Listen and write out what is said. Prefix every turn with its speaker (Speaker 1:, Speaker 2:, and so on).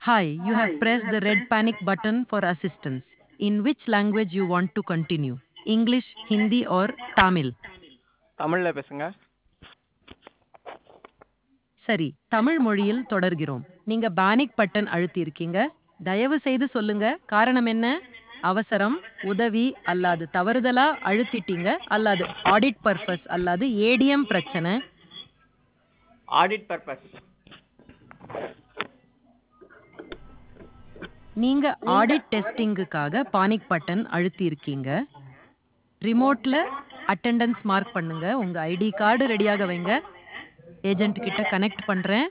Speaker 1: Hi, you have pressed the red panic button for assistance. In which language you want to continue? English, Hindi or Tamil?
Speaker 2: தமிழில் பேசுங்க
Speaker 1: சரி தமிழ் மொழியில் தொடர்கிறோம் நீங்க panic button அழுத்தி இருக்கீங்க தயவு செய்து சொல்லுங்க காரணம் என்ன அவசரம் உதவி அல்லாது தவறுதலா அழுத்திட்டீங்க அல்லாது ஆடிட் பர்பஸ் அல்லாது ஏடிஎம் பிரச்சனை
Speaker 2: ஆடிட் பர்பஸ்
Speaker 1: நீங்க ஆடிட் டெஸ்டிங்குக்காக பானிக் பட்டன் அழுத்தி இருக்கீங்க ரிமோட்ல அட்டெண்டன்ஸ் மார்க் பண்ணுங்க உங்க ஐடி கார்டு ரெடியாக வைங்க ஏஜென்ட் கிட்ட கனெக்ட் பண்றேன்